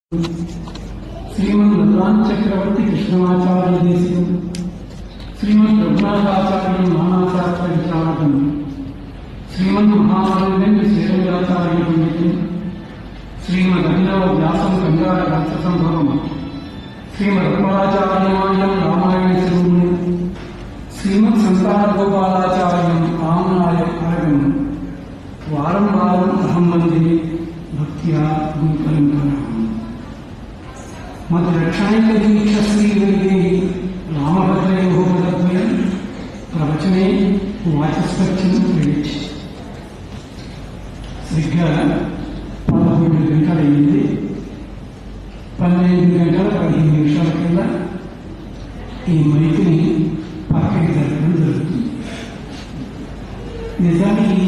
శ్రీమద్ భగవాన్ చక్రవర్తి కృష్ణమాచార్య దేశం శ్రీమద్ రఘునాథాచార్య మహాశాస్త్ర విచారకం శ్రీమద్ మహానందన్ శ్రీరంగాచార్య పండితులు శ్రీమద్ అభినవ వ్యాసం కంగార రక్ష సంభవం శ్రీమద్ రఘురాచార్యమాయం రామాయణ శివుడు శ్రీమద్ సంతాన గోపాలాచార్యం ఆమ్నాయ అరగం వారం వారం అహం వందే భక్త్యా గురుపరంపరా మత రక్షణైక దీక్ష శ్రీవర్గే రామభద్రయో పదద్వయం ప్రవచనే వాచస్పత్యం క్రెడిట్ సరిగ్గా పదకొండు గంటలైంది పన్నెండు గంటల పదిహేను నిమిషాల కింద ఈ మైకిని పక్కకి జరగడం జరుగుతుంది నిజానికి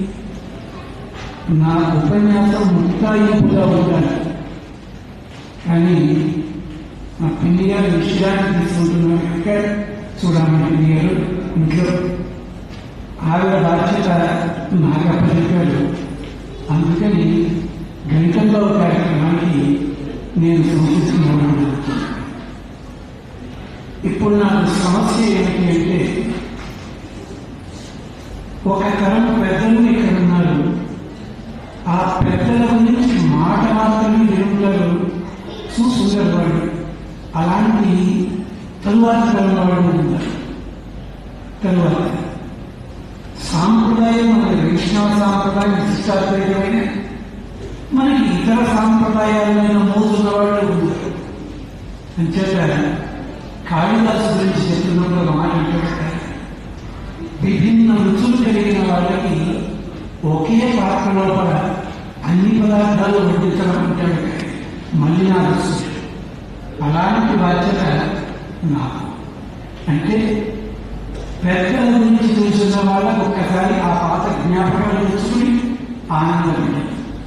నా ఉపన్యాసం ముక్తాయింపుగా ఉండాలి కానీ మా పిన్ని గారు విషయాన్ని తీసుకుంటున్నారు కనుక చూడమ్మ పిన్ని గారు ఇంట్లో ఆవిడ బాధ్యత నాకు అప్పచెప్పారు అందుకని గంటల్లో కార్యక్రమానికి నేను సూచిస్తున్నాను ఇప్పుడు నాకు సమస్య ఏమిటి అంటే ఒక తరం పెద్దలు ఇక్కడ ఉన్నారు ఆ పెద్దల గురించి మాట మాత్రమే వింటారు చూసుంటారు వాళ్ళు అలాంటి తరువాత తరం వాళ్ళు ఉంటారు తరువాత సాంప్రదాయం మన వైష్ణవ సాంప్రదాయం విశిష్టాద్వైతమైన మనకి ఇతర సాంప్రదాయాలైన మోజున్న వాళ్ళు ఉంటారు అంచేత కాళిదాసు గురించి చెప్తున్నప్పుడు ఒక మాట ఏంటంటే విభిన్న రుచులు కలిగిన వాళ్ళకి ఒకే పాత్ర లోపల అన్ని పదార్థాలు వడ్డించడం ఉంటాడు మళ్ళీ నా దృష్టి అలాంటి బాధ్యత నాకు అంటే పెద్దల గురించి చూసిన వాళ్ళకు ఒక్కసారి ఆ పాత జ్ఞాపకాలు తెచ్చుకుని ఆనందపడి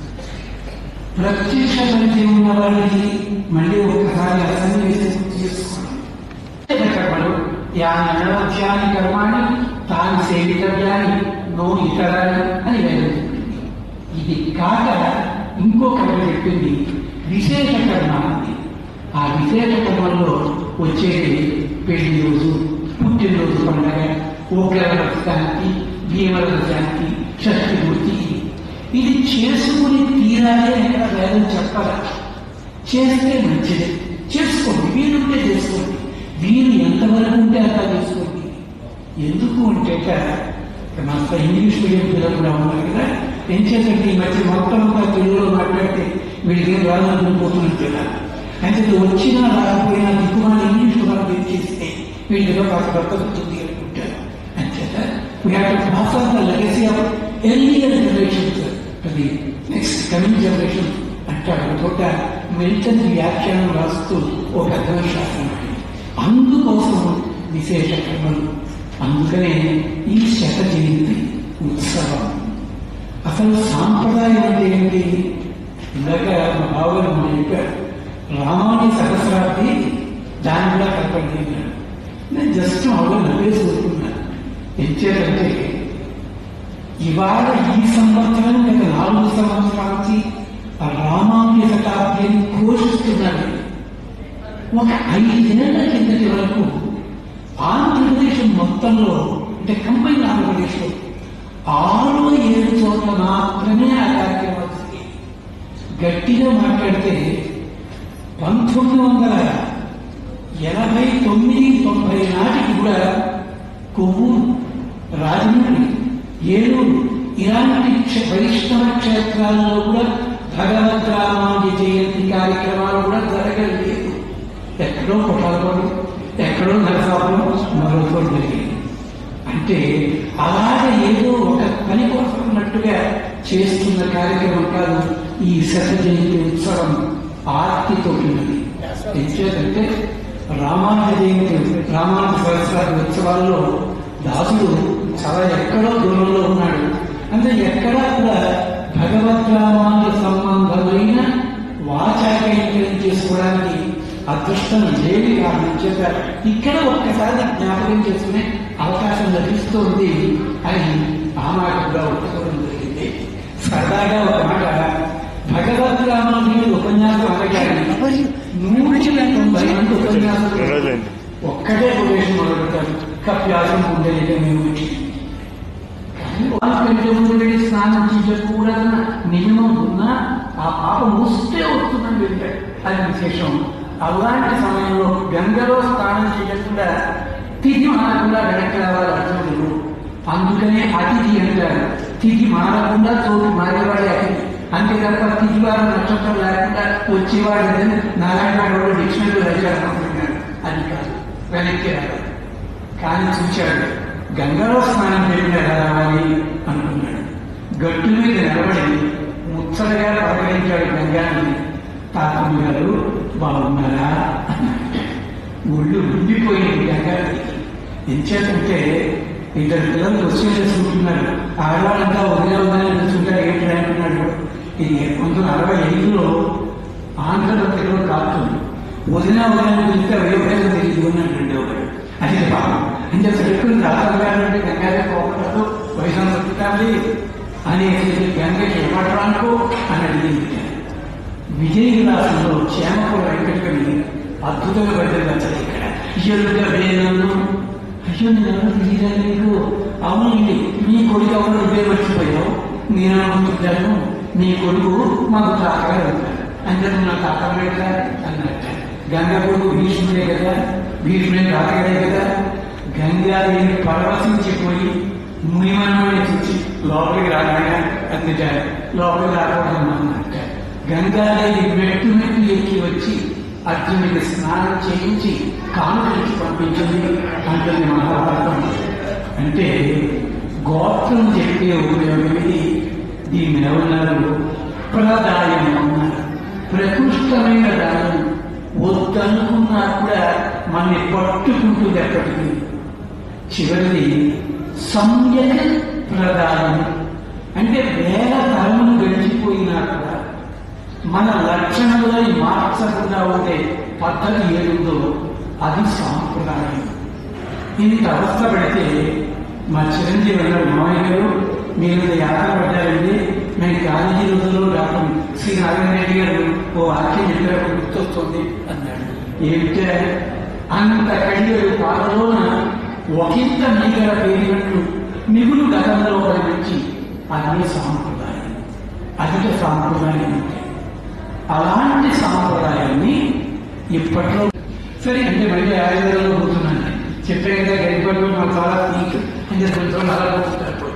ప్రత్యక్ష పరిచయం ఉన్న వాళ్ళకి మళ్ళీ ఒక్కసారి అసన్నివేశం చేసుకోవడం చెప్పబడు యాని కర్మాన్ని తాను సేవితవ్యాన్ని నో ఇతరాన్ని అని వేదం చెప్పింది ఇది కాక ఇంకొకటి చెప్పింది విశేష కర్మ అని ఆ విశేష కర్మల్లో వచ్చేది పెళ్లి రోజు పుట్టినరోజు పండగ ఓగ్రవర శాంతి భీమర శాంతి షష్ఠి పూర్తి ఇది చేసుకుని తీరాలి అని ఇక్కడ వేదం చెప్పాలి చేస్తే మంచిది చేసుకోండి వీలుంటే చేసుకోండి వీలు ఎంతవరకు ఉంటే అంత చేసుకోండి ఎందుకు అంటే కాస్త ఇంగ్లీష్ మీడియం పిల్లలు కూడా ఉన్నారు కదా ఏం చేతండి ఈ మధ్య మొత్తం అంతా తెలుగులో మాట్లాడితే వీళ్ళకి ఏం రాదనుకుంటున్నారు కదా అంటే వచ్చినా రాకపోయినా దిక్కుమాల ఇంగ్లీష్ కూడా తెచ్చేస్తే వీళ్ళు ఏదో కాస్త కొత్త ఉంటుంది అనుకుంటారు అంచేత we have to pass on the legacy of earlier generations to the next coming generation అంటాడు తోట మిల్టన్ వ్యాఖ్యానం రాస్తూ ఒక అర్థమైన శాస్త్రం అందుకోసం విశేష కర్మలు అందుకనే ఈ శత జయంతి ఉత్సవం అసలు సాంప్రదాయం అంటే ఏంటి ఇందాక మా బావగారు మన చెప్పారు రామాని సహస్రాబ్ది దాని కూడా కనపడింది అన్నాడు. నేను జస్ట్ మామూలుగా నవ్వేసి ఊరుకున్నాను ఎంచేదంటే ఇవాళ ఈ సంవత్సరం గత నాలుగు సంవత్సరాల నుంచి రామానుజ శతాబ్దిని ఘోషిస్తున్నాడు ఒక ఐదేళ్ల కిందటి వరకు ఆంధ్రప్రదేశ్ మొత్తంలో అంటే కంబైన్ ఆంధ్రప్రదేశ్లో ఆరు ఏడు చోట్ల మాత్రమే ఆ కార్యక్రమాలు జరిగాయి. గట్టిగా మాట్లాడితే పంతొమ్మిది వందల ఎనభై తొమ్మిది తొంభై నాటికి కూడా కొవ్వూరు రాజమండ్రి ఏలూరు ఇలాంటి క్ష- వైష్ణవ క్షేత్రాల్లో కూడా భగవద్ రామాంజ జయంతి కార్యక్రమాలు కూడా జరగలేదు ఎక్కడో కొట్టాలకోడు ఎక్కడో నరసాపురం మరో చోటు జరిగింది అంటే అలాగే ఏదో ఒక పని కోసం ఉన్నట్టుగా చేస్తున్న కార్యక్రమం కాదు ఈ శత జయంతి ఉత్సవం ఆర్తితో ఉన్నది ఎంచేదంటే రామానుజ జయంతి రామానుజ సహస్రాది ఉత్సవాల్లో దాసుడు చాలా ఎక్కడో దూరంలో ఉన్నాడు అంటే ఎక్కడా కూడా భగవద్ రామానుజ సంబంధమైన వాచాకైక్యం చేసుకోవడానికి అదృష్టం లేని కారణం చేత ఇక్కడ ఒక్కసారి జ్ఞాపకం చేసుకునే అవకాశం లభిస్తోంది అని ఆ మాట కూడా ఒప్పుకోవడం జరిగింది సరదాగా ఒక మాట భగవద్ రామానుజుడు ఉపన్యాసం అనగానే నూటికి తొంభై మంది ఉపన్యాసం ఒక్కటే ప్రవేశం మొదలుపెట్టారు కప్యాసం ఉండలేదేమేమి వాళ్ళకంటే ముందు వెళ్ళి స్నానం చేయకూడదన్న నియమం ఉన్నా ఆ పాప మూస్తే వస్తుందని వెళ్ళాడు అది విశేషం అలాంటి సమయంలో గంగలో స్నానం చేయకుండా తిథి మారకుండా వెనక్కి రావాలి అర్జునుడు అందుకనే అతిథి అంటారు తిథి మారకుండా చోటు మారేవాడే అతిథి అంతే తప్ప తిథి వారు నక్షత్రం లేకుండా వచ్చేవాడు లేదని నారాయణ వాడు డిక్షనరీ రాశారు అది కాదు వెనక్కి రావాలి కానీ చూశాడు గంగలో స్నానం చేసిన ఎలా రావాలి అనుకున్నాడు గట్టు మీద నిలబడి ముచ్చటగా పలకరించాడు గంగాని తాతమ్మ గారు బాగున్నారా ఒళ్ళు ఉండిపోయింది గంగాకి ఎంచేతంటే ఇద్దరు పిల్లలు క్వశ్చన్ చేసుకుంటున్నారు ఆడవాళ్ళంతా వదిలే వదిలే కూర్చుంటారు ఏంటి అంటున్నాడు ఇది పంతొమ్మిది అరవై ఐదులో ఆంధ్రపత్రికలో కాస్తుంది వదిన వదిన పిలిస్తే వైభవం తెలియదు అని రెండోవాడు అది పాపం అంటే పెట్టుకుని రాజారంటే గంగారే పోకూడదు వైశాఖ పుట్టాలి అని గంగకి ఏమంటారు అని అడిగింది విజయ విలాసంలో క్షేమకు వెంకటకవి అద్భుతంగా పడ్డది అసలు ఇక్కడ అయ్యోగా వేదనలు అయ్యో నేను ఎవరు తెలియదా నీకు అవునండి మీ కొడుకు ఎవరు ఇదే మర్చిపోయావు నేను అనుకుంటాను నీ కొడుకు మాకు తాతగా ఉంటాడు అంటే నా తాతగా కదా అన్నట్టు గంగా కొడుకు భీష్ముడే కదా భీష్ముడే తాతగాడే కదా గంగాదేవి పరవశించిపోయి మునిమన్నని చూసి లోపలికి రాగానే అందుతారు లోపలికి రాకూడదు అన్నట్టు గంగాదేవి మెట్టు మెట్టు ఎక్కి వచ్చి అర్జునుడికి స్నానం చేయించి కానుకలికి పంపించింది అంటుంది మహాభారతం అంటే గోత్రం చెప్పే ఉపయోగం ఇది దీన్ని ఏమన్నారు ప్రదాయం అన్నారు ప్రకృష్టమైన దానం వద్దనుకున్నా కూడా మనని పట్టుకుంటుంది ఎక్కడికి చివరిది సంయక ప్రదానం అంటే వేల తరములు గడిచిపోయినా కూడా మన లక్షణములని మార్చకుండా ఉండే పద్ధతి ఏదుందో అది సాంప్రదాయం ఇంత అవస్థ పెడితే మా చిరంజీవి అన్నారు మామయ్య గారు మీరు యాత్ర పడ్డారండి మేము కాలేజీ రోజుల్లో డాక్టర్ శ్రీ నారాయణ రెడ్డి గారు ఓ వాక్యం చెప్పారు గుర్తొస్తుంది అన్నాడు ఏమిటే అంత కడియలు పాలలోన ఒకంత మీగల పేరినట్లు మిగులు గతంలో నుంచి అదే సాంప్రదాయం అధిక సాంప్రదాయం అంటే అలాంటి సాంప్రదాయాన్ని ఇప్పట్లో సరే అంటే మళ్ళీ ఆయుర్వేదంలో పోతున్నాను చెప్పే కదా గరిపల్లో మాకు చాలా తీక్ అంటే కొంచెం అలా పోతుంటారు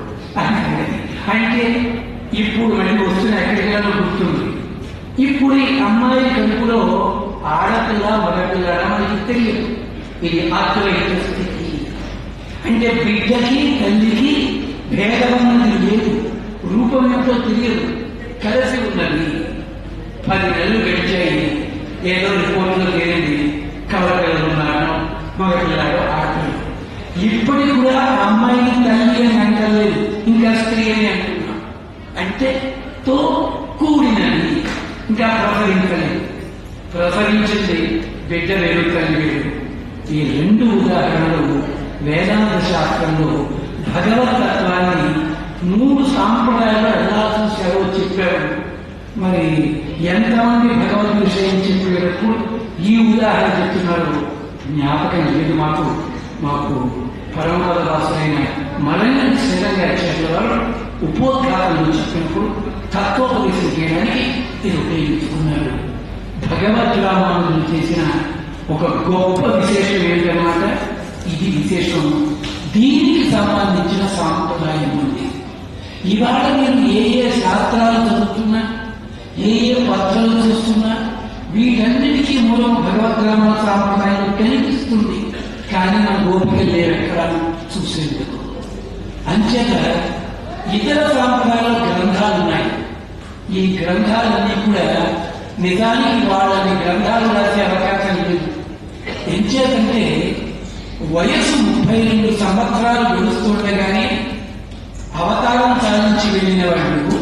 అంటే ఇప్పుడు మళ్ళీ వస్తున్న ఎక్కడికైనా గుర్తుంది ఇప్పుడు ఈ అమ్మాయి కడుపులో ఆడపిల్ల మగపిల్ల మనకి తెలియదు ఇది ఆత్మైక స్థితి అంటే బిడ్డకి తల్లికి భేదమన్నది లేదు రూపం ఎంతో తెలియదు కలిసి ఉన్నది పది నెలలు గడిచాయి ఏదో రిపోర్ట్లో తేలింది కవలపిల్లలు ఉన్నారో మగ పిల్లాడో ఆడపిల్ల ఇప్పటికి కూడా ఆ అమ్మాయిని తల్లి అని అంటలేదు ఇంకా స్త్రీ అని అంటున్నాం అంటే తో కూడినది ఇంకా ప్రసరించలేదు ప్రసరించింది బిడ్డ వేరు తల్లి వేరు ఈ రెండు ఉదాహరణలు వేదాంత శాస్త్రంలో భగవతత్వాన్ని మూడు సాంప్రదాయాలు ఎలా చూశారో చెప్పారు మరి ఎంతమంది భగవద్ విషయం చెప్పేటప్పుడు ఈ ఉదాహరణ చెప్తున్నారు జ్ఞాపకం లేదు మాకు మాకు పరమపద దాసులైన మరణి శ్రీరంగ చేతుల వారు ఉపోద్ఘాతంలో చెప్పినప్పుడు తత్వోపదేశం చేయడానికి ఇది ఉపయోగించుకున్నారు భగవద్ రామానుజులు చేసిన ఒక గొప్ప విశేషం ఏంటన్నమాట ఇది విశేషం దీనికి సంబంధించిన సాంప్రదాయం ఉంది ఇవాళ మీరు ఏ ఏ శాస్త్రాలు చదువుతున్నా ఏ ఏ పత్రాలు చూస్తున్నా వీటన్నిటికీ మూలం భగవద్రామ సాంప్రదాయం కనిపిస్తుంది కానీ నా గోపిక లేవు ఎక్కడ చూసేందుకు అంచేత ఇతర సాంప్రదాయాల గ్రంథాలు ఉన్నాయి ఈ గ్రంథాలన్నీ కూడా నిజానికి వాళ్ళని గ్రంథాలు రాసే అవకాశం లేదు ఎంచేతంటే వయసు ముప్పై రెండు సంవత్సరాలు గడుస్తుండగానే అవతారం సాధించి వెళ్ళిన వాళ్ళు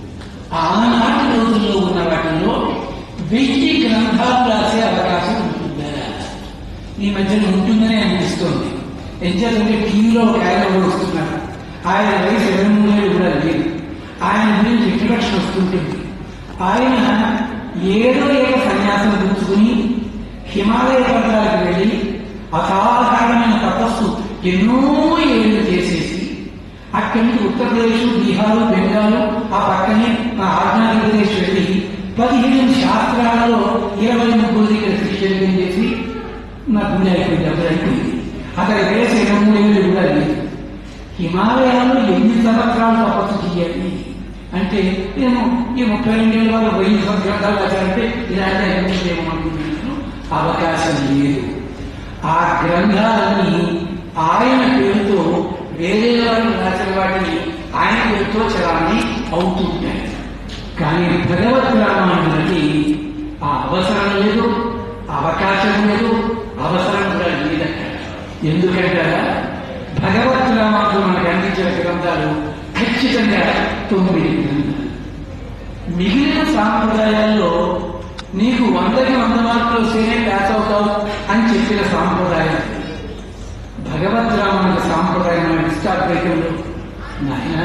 ఆనాటి రోజుల్లో ఉన్న వాటిల్లో వెయ్యి గ్రంథాలు రాసే అవకాశం ఉంటుందా ఈ మధ్యన ఉంటుందని అనిపిస్తోంది ఎంచేతంటే టీవీలో ఒక ఆయన కూడా వస్తున్నారు ఆయన వయసు ఇరవై మూడు ఏళ్ళు కూడా లేదు ఆయన గురించి ఇంట్రడక్షన్ వస్తుంటుంది ఆయన ఏదో ఏక సన్యాసం పుచ్చుకుని హిమాలయ పర్వతాలకు వెళ్ళి అసాధారణమైన తపస్సు ఎన్నో ఏళ్ళు చేసేసి అక్కడి నుంచి ఉత్తరప్రదేశ్ బీహారు బెంగాలు ఆ పక్కనే ఆ ఆంధ్రప్రదేశ్ వెళ్ళి పదిహేను శాస్త్రాలలో ఇరవై ముగ్గురు దగ్గర శిష్యులు చేసి నా గుండె అయిపోయింది అప్పుడు అయిపోయింది అతని వయసు ఇరవై మూడు ఏళ్ళు కూడా లేదు హిమాలయాల్లో ఎన్ని సంవత్సరాలు తపస్సు చేయాలి అంటే నేను ఈ ముప్పై రెండేళ్ళ వాళ్ళు వెయ్యి సంవత్సరాలు వచ్చారంటే ఇలాంటి అయిపోయిందేమో అనుకుంటున్నాను అవకాశం లేదు ఆ గ్రంథాలన్నీ ఆయన పేరుతో వేరే వాళ్ళు రాసిన వాటిని ఆయన పేరుతో చలాన్ని అవుతుంటాయి కానీ భగవత్ రామాయణానికి ఆ అవసరం లేదు అవకాశం లేదు అవసరం కూడా లేదక్కడ ఎందుకంటే భగవత్ రామాయణం మనకు అందించిన గ్రంథాలు ఖచ్చితంగా తొమ్మిది గ్రంథాలు మిగిలిన సాంప్రదాయాల్లో నీకు వందకి వంద మార్కులు వస్తేనే పాస్ అవుతావు అని చెప్పిన సాంప్రదాయం భగవద్ రామాయణ సాంప్రదాయం నిష్ఠాద్వైతంలో నాయన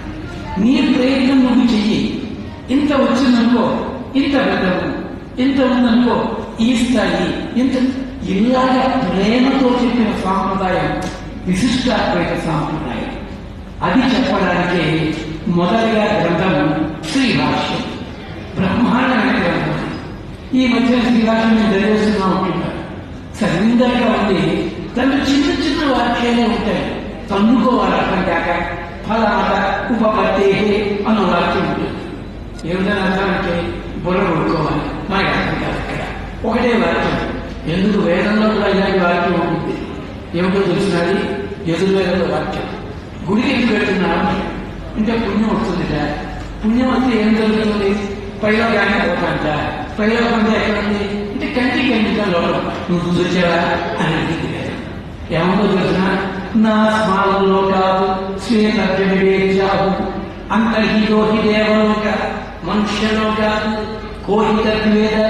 నీ ప్రయత్నం నువ్వు చెయ్యి ఇంత వచ్చిందనుకో ఇంత పెద్దము ఇంత ఉందనుకో ఈ స్థాయి ఇంత ఇలాగ ప్రేమతో చెప్పిన సాంప్రదాయం విశిష్టాద్వైత సాంప్రదాయం అది చెప్పడానికే మొదటిగా గ్రంథం శ్రీభాష్యం బ్రహ్మాండమైన గ్రంథం ఈ మధ్య శ్రీభాష్యం నేను చదివేస్తున్నా ఉంటుంటాను చదివిందాక ఉంది దాంట్లో చిన్న చిన్న వాక్యాలే ఉంటాయి తన్నుకోవాలి అర్థం కాక ఫలాత ఉపపత్తే అన్న వాక్యం ఉంటుంది ఏమిటని అర్థం అంటే బుర్ర కొడుకోవాలి మనకి అర్థం కాదు ఇక్కడ ఒకటే వాక్యం ఎందుకు వేదంలో కూడా ఇలాంటి వాక్యం ఉంటుంది ఏమిటో తెలిసినది ఎదుర్వేదంలో వాక్యం గుడికి ఎందుకు పెడుతున్నాను అంటే పుణ్యం వస్తుంది సార్ పుణ్యం వస్తే ఏం జరుగుతుంది ప్రయోగాన్ని పోతాంట ప్రయోగం అంటే ఎక్కడ ఉంది అంటే కంటికి కంటిగా లోపల నువ్వు చూసావా అని అడిగింది కదా ఏమో తెలిసిన నా స్మారంలో కాదు శ్వేతవ్యవివేచావు అంతర్హితో హి దేవలోక మనుష్యలో కాదు కోహితద్వేద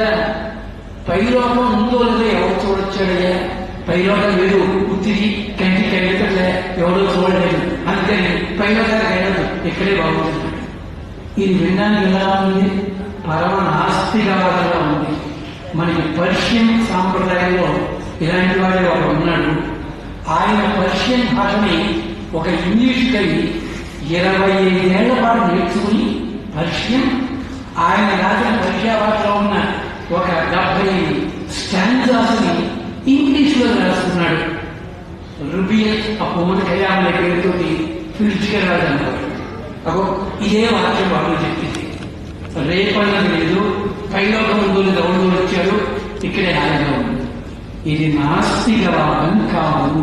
పైలోకం ఉందో లేదో ఎవరు చూడొచ్చాడయ్యా పైలోకం లేదు ఉత్తిరి కంటి కవితలే ఎవరో చూడలేదు అందుకని పైలోకానికి వెళ్ళదు ఇక్కడే బాగుంటుంది ఇది వినడానికి ఎలా ఉంది పరమ నాస్తికవాదంగా ఉంది మనకి పర్షియన్ సాంప్రదాయంలో ఇలాంటి వాడే వాడు ఉన్నాడు ఆయన పర్షియన్ భాషని ఒక ఇంగ్లీష్ కవి ఇరవై ఐదేళ్ల పాటు నేర్చుకుని పర్షియన్ ఆయన రాసిన పర్షియా భాషలో ఉన్న ఒక డెబ్బై స్టాంజాస్ని ఇంగ్లీష్లో రాసుకున్నాడు రుబియల్ ఆ పొమ్మని కళ్యాణ పేరుతో పిలుచుకెళ్ళాలన్నారు అగో ఇదే వాక్యం వాళ్ళు చెప్పింది రేపన్నది లేదు పైలోకం ముందు ఎవరు వచ్చారు ఇక్కడే హాయిగా ఉంది ఇది నాస్తికవాదం కాదు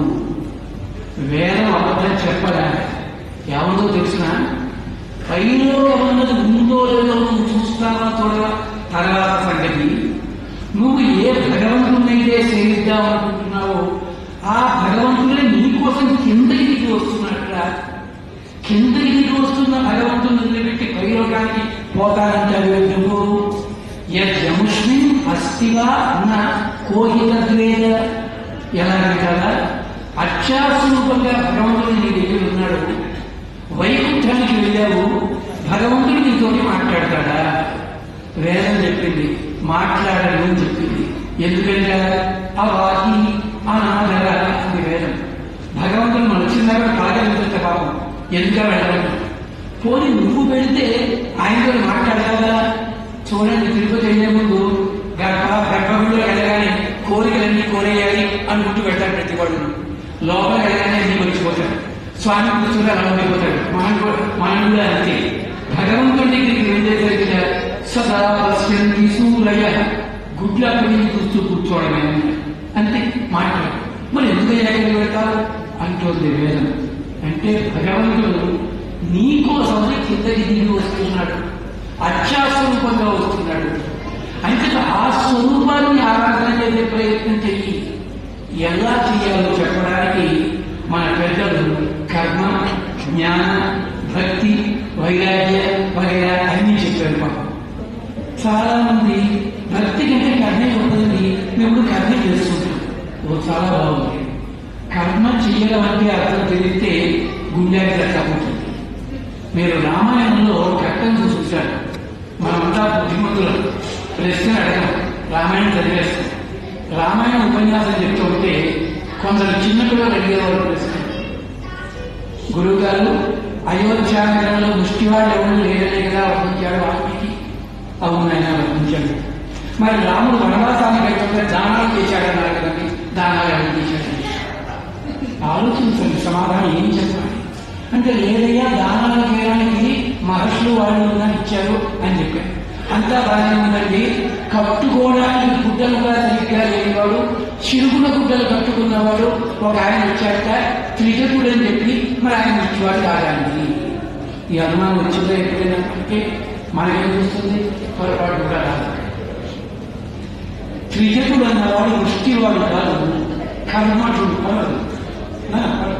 వేదం అబద్ధం చెప్పరా ఎవరో తెలిసిన పైలోకం అన్నది ఉందో లేదో నువ్వు చూస్తావా చూడవా తర్వాత సంగతి నువ్వు ఏ భగవంతునైతే సేవిద్దాం అనుకుంటున్నావో ఆ భగవంతుడే నీకోసం కిందకి దిగి వస్తున్నట్టురా కిందకి దిగి వస్తున్న భగవంతుని వదిలిపెట్టి పైలోకానికి పోతానంటాడు నువ్వు యముష్మిన్ అస్థివా అన్న కోహితద్వేద ఎలా కదా అక్షాస్వరూపంగా భగవంతుడు నీ దగ్గర ఉన్నాడు వైకుంఠానికి వెళ్ళావు భగవంతుడు నీతోటి మాట్లాడతాడా వేదం చెప్పింది మాట్లాడను అని చెప్పింది ఎందుకంటే అవాహి అనాథర అది వేదం భగవంతుడు మన చిన్నగా కాగలిగితే పాపం ఎందుక వెళ్ళడం పోనీ నువ్వు వెళితే ఆయనతో మాట్లాడదా చూడండి తిరుపతి వెళ్ళే ముందు గర్భ గర్భగుడిలో వెళ్ళగానే కోరికలన్నీ కోరేయాలి అని గుర్తు పెడతాడు ప్రతి వాడు లోపల వెళ్ళగానే అన్ని మర్చిపోతాడు స్వామి కూర్చుని అలా ఉండిపోతాడు మనం కూడా మనం కూడా అంతే భగవంతుడి దగ్గరికి వెళ్ళేసరికి సదా పశ్యంతి సూరయ గుడ్ల పడి చూస్తూ కూర్చోవడమే అంతే మాట్లాడు మరి ఎందుకు ఎక్కడికి వెళ్తారు అంటుంది వేదం అంటే భగవంతుడు నీ కోసమే కిందకి దిగి వస్తున్నాడు అక్షాస్వరూపంగా వస్తున్నాడు అంటే ఆ స్వరూపాన్ని ఆరాధన చేసే ప్రయత్నం చెయ్యి ఎలా చేయాలో చెప్పడానికి మన పెద్దలు కర్మ జ్ఞాన భక్తి వైరాగ్య వగైరా అన్ని చెప్పారు పాపం చాలా మంది భక్తి కంటే కర్మే ఉంటుందని మేము కర్మ చేస్తుంటాం ఓ చాలా బాగుంది కర్మ చేయడం అంటే అర్థం తెలిస్తే గుండెకి దక్కపోతుంది మీరు రామాయణంలో ఘట్టం చూసారు మనమంతా బుద్ధిమంతులు ప్రశ్న అడగం రామాయణం చదివేస్తాం రామాయణ ఉపన్యాసం చెప్తూ ఉంటే కొందరు చిన్నపిల్లలు అడిగేవారు ప్రశ్న గురువు గారు అయోధ్యానగరంలో ముష్టివాడు ఎవరు లేరనే కదా వర్ణించాడు వాల్మీకి అవునైనా వర్ణించాడు మరి రాముడు వనవాసానికి అయితే దానాలు చేశాడన్నారు కదండి దానాలు ఎవరు చేశాడు ఆలోచించండి సమాధానం ఏం చెప్పాలి అంటే లేదయ్యా దానాలు చేయడానికి మహర్షులు వాళ్ళు ఉందని ఇచ్చారు అని చెప్పారు అంతా బాగానే ఉందండి కట్టుకోవడానికి గుడ్డలు కూడా సరిగ్గా లేనివాడు చిరుగుల గుడ్డలు కట్టుకున్నవాడు ఒక ఆయన వచ్చాక త్రిజకుడు అని చెప్పి మరి ఆయన ఇచ్చేవాడు కాదండి ఈ అనుమానం వచ్చిందో ఎప్పుడైనా అంటే మనకేం వస్తుంది పొరపాటు కూడా రాదు త్రిజకుడు అన్నవాడు వృష్టివాడు కాదు కర్మఠుడు కాదు నా,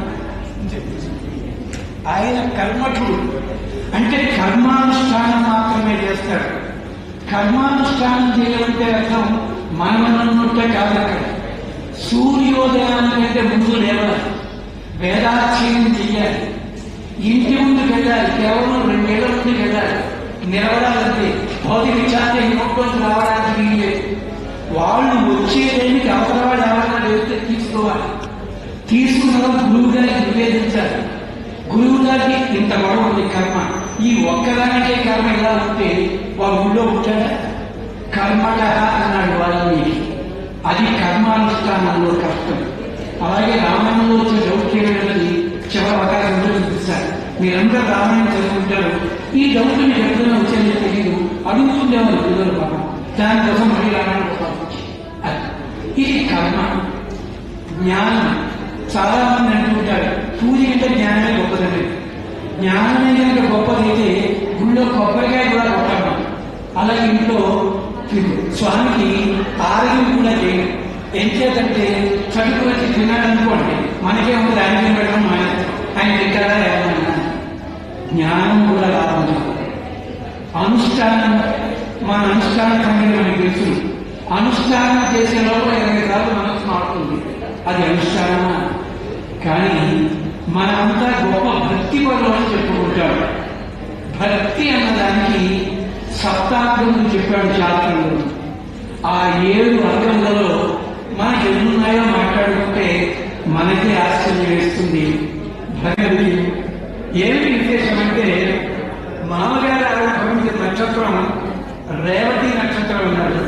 ఆయన కర్మఠుడు అంటే కర్మానుష్ఠానం మాత్రమే చేస్తాడు కర్మానుష్ఠానం చేయాలంటే అర్థం మనమన్నట్టే కాదు అక్కడ సూర్యోదయానికంటే ముందు లేవాలి వేదాధ్యయనం చెయ్యాలి ఇంటి ముందుకు వెళ్ళాలి కేవలం రెండేళ్ల ముందుకు వెళ్ళాలి నిలబడాలంటే భౌతిక విచారణ ఇంకొకటి రావడానికి వీలు లేదు వాళ్ళు వచ్చేదేమిటి అవసరం వాళ్ళు ఎవరైనా లేకపోతే తీసుకోవాలి తీసుకున్న గురువు గారికి నివేదించాలి గురువు గారికి ఇంత గొడవ ఉంది కర్మ ఈ ఒక్కదానికే కర్మ ఎలా ఉంటే వాడు ఊళ్ళో ఉంటాడా కర్మట అన్నాడు వాళ్ళని అది కర్మానుష్ఠానంలో కష్టం అలాగే రామాయణంలో వచ్చే డౌట్ చేయడానికి చివరి అవకాశంలో చూపిస్తారు మీరందరూ రామాయణం చదువుకుంటారు ఈ డౌట్ మీకు ఎప్పుడైనా వచ్చేది తెలియదు అడుగుతుండేవారు పిల్లలు పాపం దానికోసం మళ్ళీ రామాయణం కోసం అది ఇది కర్మ జ్ఞానం చాలా మంది అంటుంటారు పూజ అంటే జ్ఞానమే గొప్పదండి జ్ఞానమే కనుక గొప్పదైతే గుళ్ళో కొబ్బరికాయ కూడా కొట్టాము అలాగే ఇంట్లో స్వామికి ఆరోగ్యం కూడా చేయం ఏం చేతంటే చదువుకు వచ్చి తిన్నాడనుకోండి మనకే ఉంది ఆరోగ్యం పెట్టడం మానేస్తాం ఆయన తింటాడా ఏమన్నా జ్ఞానం కూడా రావాలి అనుష్ఠానం మన అనుష్ఠాన సంగతి మనకి తెలుసు అనుష్ఠానం చేసే లోపల ఇరవై సార్లు మనసు మారుతుంది అది అనుష్ఠానమా కానీ మనమంతా గొప్ప భక్తి పనులు అని చెప్పుకుంటాడు భక్తి అన్నదానికి సప్తాంగం చెప్పాడు శాస్త్రంలో ఆ ఏడు అంగంలో మనకి ఎన్నున్నాయో మాట్లాడుకుంటే మనకి ఆశ్చర్యం వేస్తుంది భగవతి ఏమి విశేషం అంటే మామగారు ఆవిడ నక్షత్రం రేవతి నక్షత్రం ఉన్నాడు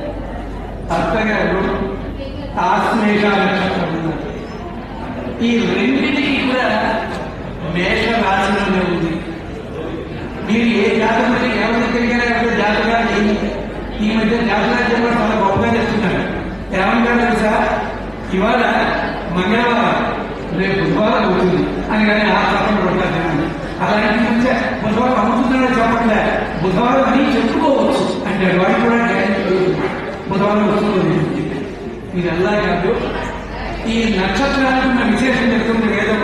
అత్తగారు ఆశ్లేష నక్షత్రం ఉన్నారు ఈ రెండింటికి కూడా మేష రాశిలోనే ఉంది మీరు ఏ జాతకం ఎవరి తిరిగినా ఎవరి జాతకాలు ఈ మధ్య జాతకాలు చెప్పడం చాలా గొప్పగా చెప్తున్నారు ఏమంటారు తెలుసా ఇవాళ మంగళవారం రేపు బుధవారం అవుతుంది అని కానీ ఆ తప్పని కొట్టారు అలాంటి మధ్య బుధవారం అవుతుందని చెప్పట్లే బుధవారం అని చెప్పుకోవచ్చు అంటే వాడు కూడా గ్యారెంటీ లేదు. బుధవారం వస్తుంది ఇది ఎలా కాదు ఈ నక్షత్రాలకు ఉన్న విశేషం చెప్తుంది వేదం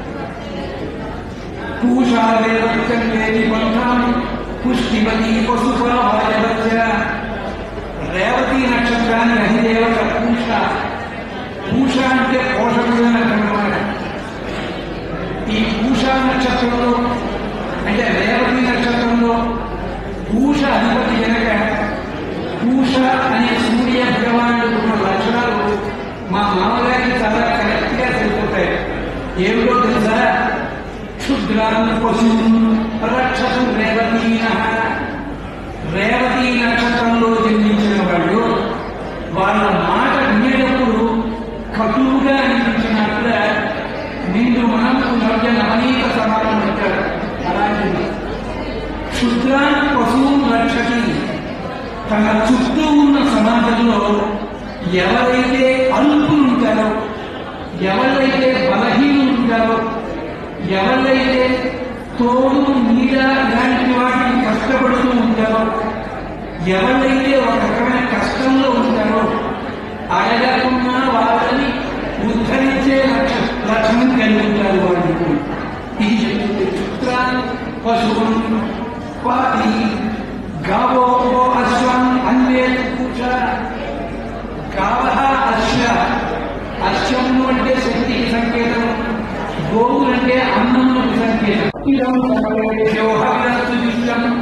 పూషాదేవీ పంథం పుష్టివతి పశుపాయ రేవతి నక్షత్రాన్ని అధిదేవత పూష పూష అంటే పోషకుడు అని అర్థం అన్నమాట ఈ పూష నక్షత్రంలో అంటే రేవతి నక్షత్రంలో పూష అధిపతి కనుక పూష అనే సూర్య భగవానుడు ఉన్న లక్షణాలు మా మామగారికి చాలా కరెక్ట్ గా సరిపోతాయి ఏమిటో తెలుసా క్షుద్రాన్ని పశువు రక్షసు రేవతీన రేవతి నక్షత్రంలో జన్మించిన వాళ్ళు వాళ్ళ మాట వినేటప్పుడు కటువుగా అనిపించినట్ల నిండు మనకు మధ్య నవనీత సమానం ఉంటారు అలాంటిది క్షుద్రాన్ని పశువును రక్షకి తన చుట్టూ ఉన్న సమాజంలో ఎవరైతే అల్పులు ఉంటారో ఎవరైతే బలహీనులు ఉంటారో ఎవరైతే తోడు నీడ ఇలాంటి వాటిని కష్టపడుతూ ఉంటారో ఎవరైతే ఒక రకమైన కష్టంలో ఉంటారో అడగకుండా వాళ్ళని ఉద్ధరించే లక్ష లక్షణం కలిగి ఉంటారు వాళ్ళు ఇది చెప్తుంది చిత్రాన్ని పశువును పాతి గావో అశ్వం అన్నే పూజ గావ అశ్వ అశ్వము అంటే శక్తికి సంకేతం గోవులు అంటే అన్నములకు సంకేతం ఇదం సర్వేభ్యో హవిరస్తు విశ్వం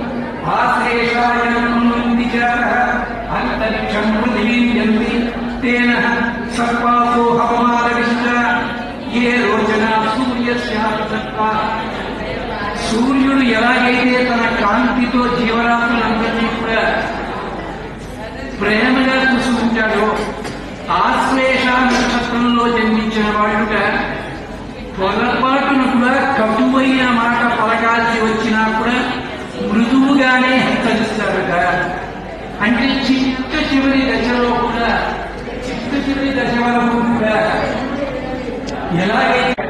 ఆశ్లేషాయనుంది అంతరిక్షం పృథివీయంతి తేన సర్వాసో హవమాలవిష్ట ఏ రోజన సూర్యస్యాత్మ సూర్యుడు ఎలాగైతే తన కాంతితో జీవరాశులందరినీ కూడా ప్రేమగా చూసుకుంటాడో ఆశ్లేష నక్షత్రంలో జన్మించిన వాళ్ళుట పొరపాటును కూడా కటువైన మాట పలకాల్సి వచ్చినా కూడా మృదువుగానే హెచ్చరిస్తారట అంటే చిట్ట చివరి దశలో కూడా చిట్ట చివరి దశ వరకు కూడా ఎలాగైతే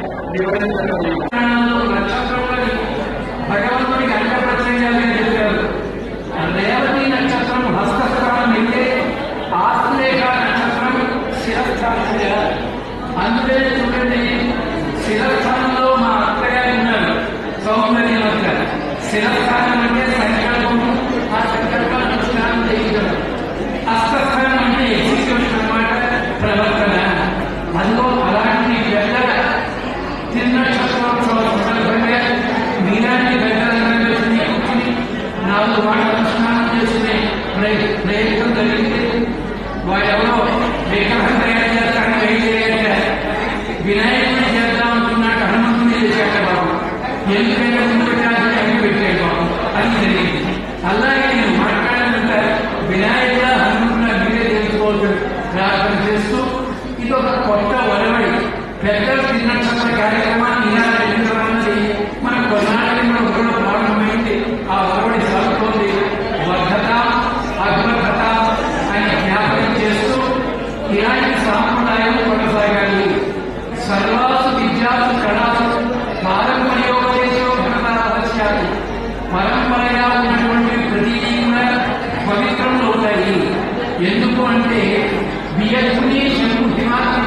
నక్షత్రంలోని భగవంతుడికి అంగప్రత్యంగానే చెప్పారు రేవతి నక్షత్రం హస్తస్థానం అయితే ఆశ్లేష నక్షత్రం శిరస్థానం అందుకే చూడండి శిరస్థానంలో మా అత్తగారు ఉన్నారు సౌందర్యం అక్క శిరస్థానం అంటే సంకల్పం ఆ సంకల్పాన్ని అనుష్ఠానం చేయడం హస్తస్థానం అంటే ఎగ్జిక్యూషన్ అన్నమాట ప్రవర్తన అందులో అలాంటి పెద్ద చిన్న నక్షత్రోత్సవం సందర్భంగా మీలాంటి పెద్దలందరూ కలిసి కూర్చుని నాలుగు మాటలు స్నానం చేసుకునే ప్రయ- ప్రయత్నం జరిగింది వాడెవరో విగ్రహం తయారు చేస్తాను వేయలేక వినాయకుడు చేద్దాం అనుకున్నాడు హనుమంతుని చేశాక బాబు ఎందుకంటే ముందు పెట్టాల్సిన వెనక పెట్టాడు బాబు అది జరిగింది అలాగే నేను మాట్లాడినంత వినాయక హనుమంతుని మీరే తెలుసుకోవచ్చు ప్రార్థన చేస్తూ ఇది ఒక కొత్త వరవడి పెద్దల దినక్షత్ర కార్యక్రమాన్ని ఇలా జరిగిందన్నది మన కొన్నాళ్ళకి మన ఊళ్ళో ప్రారంభమైంది ఆ వరవడి సాగుతోంది వర్ధత అద్భుతత అని జ్ఞాపకం చేస్తూ ఇలాంటి సాంప్రదాయం కొనసాగాలి సర్వాసు విద్యాసు కళాసు పారంపర్యోపదేశో ఘనతావశ్యాలు పరంపరగా ఉన్నటువంటి ప్రతిదీ కూడా పవిత్రంలో అవుతాయి ఎందుకు అంటే వియత్ని శంకుహిమాత్మ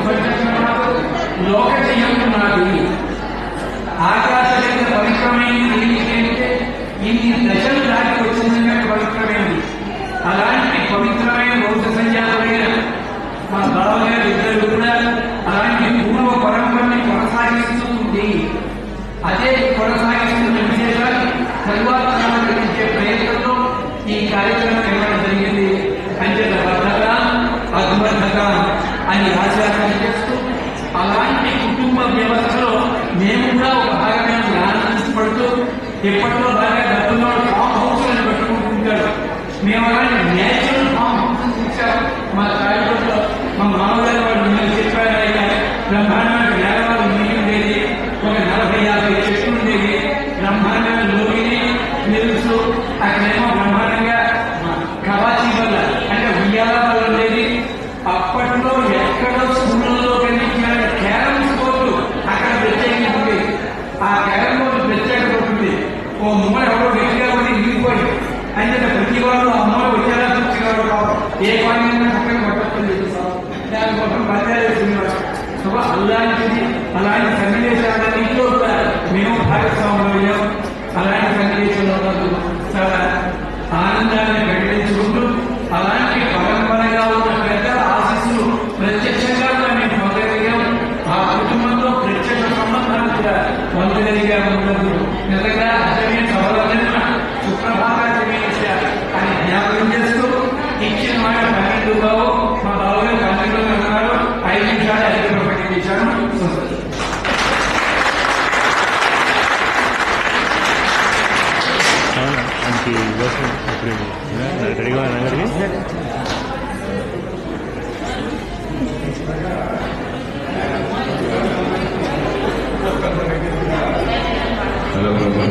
లోకచయమున్నది ఆకాశగంగ పవిత్రమైనది ఏంటంటే ఇన్ని దశలు దాటి వచ్చిందంటే పవిత్రమైనది అలాంటి పవిత్రమైన బౌద్ధ సంజాతమైన మా బావగారు ఇద్దరు కూడా అలాంటి పూర్వ పరంపరని కొనసాగిస్తూ ఉంది అదే కొనసాగిస్తున్న విశేషాలు తరువాత గ్రహించే ప్రయత్నంలో ఈ కార్యక్రమం ఇవ్వడం జరిగింది అంచేత బద్ధత అద్భుతత అని ఆచారం చేస్తూ అలాంటి కుటుంబ వ్యవస్థలో మేము కూడా ఒక భాగమైన ఆనందించబడుతూ ఎప్పట్లో బాగా డబ్బులో ఫామ్ హౌస్ అని పెట్టుకుంటుంటారు మేము అలాంటి నేచురల్ ఫామ్ హౌస్ ఇచ్చారు మా తాయిలో మా మామగారు వాళ్ళు మేము చెప్పారు అయినా బ్రహ్మాండమైన నేలవాళ్ళు నీరు ఉండేది ఒక నలభై యాభై చెట్లు ఉండేది బ్రహ్మాండమైన లోగిని నిలుసు అక్కడేమో బ్రహ్మాండంగా కవాచి వల్ల అంటే ఉయ్యాల వల్ల ఉండేది అప్పట్లో ఎక్కడో స్కూళ్ళలో కనిపించిన క్యారమ్స్ బోర్డు అక్కడ ప్రత్యేకంగా ఉంది ఆ క్యారమ్ బోర్డు ప్రత్యేకత ఉంటుంది ఓ మూల ఎవరో గట్టిగా పడి ఇరిగిపోయి అంటే ప్రతి వాళ్ళు ఆ మూల వచ్చేలా చూసేవారు కాదు ఏ పని పక్కన పట్టుకుంది దానికోసం బద్దాలు వేసుకునేవారు సో అలాంటిది అలాంటి సన్నివేశాలన్నింటిలో కూడా మేము భాగస్వామ్యం అలాంటి సన్నివేశంలో కాదు చాలా ఆనందాన్ని ప్రకటించుకుంటూ అలాంటి పరంపరగా ఉన్న పెద్దల ఆశీస్సులు ప్రత్యక్షంగా కూడా మేము పొందగలిగాం ఆ కుటుంబంతో ప్రత్యక్ష సంబంధాలు కూడా పొందగలిగా ఉండదు నిజంగా అజమే సభలన్న సుప్రభాతాన్ని అని జ్ఞాపకం చేస్తూ ఇచ్చిన మాట పన్నెండు బావు మా బావగారు పన్నెండు అన్నారు ఐదు నిమిషాలు ఐదు ప్రకటించాను సంతోషం అవునా మనకి కోసం ఇప్పుడు రెడీగా అనగారికి హలో ప్రభు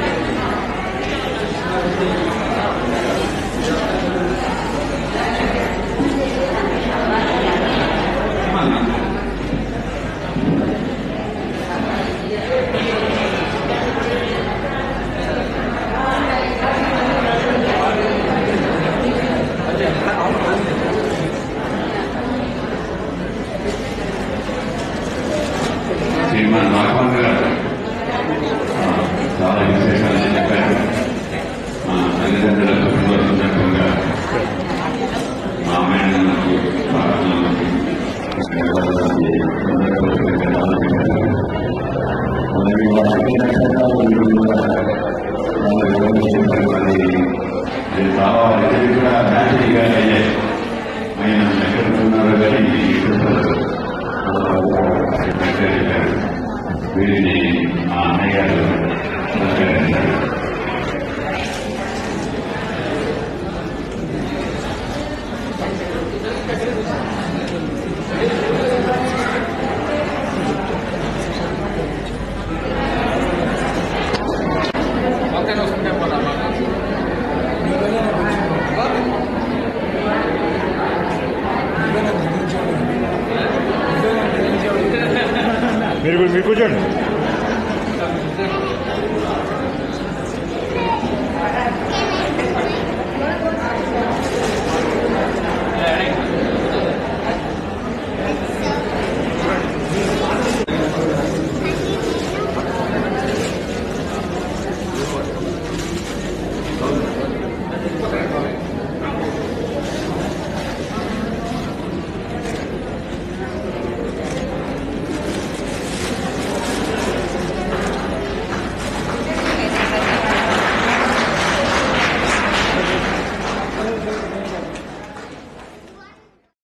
శ్రీమాన్ రాఘవన్ గారు ఆ, చాలా విశేషాలు చెప్పారు మా తల్లిదండ్రుల పుట్టినరోజు సందర్భంగా మా అమ్మాయిలకు బాగా మరి వారి నక్షత్రాలు కూడా వాళ్ళు వివరించిన మరి వీరిని మా అన్నయ్య గారు సత్కరించారు మీరు కూడా- మీరు కూర్చోండి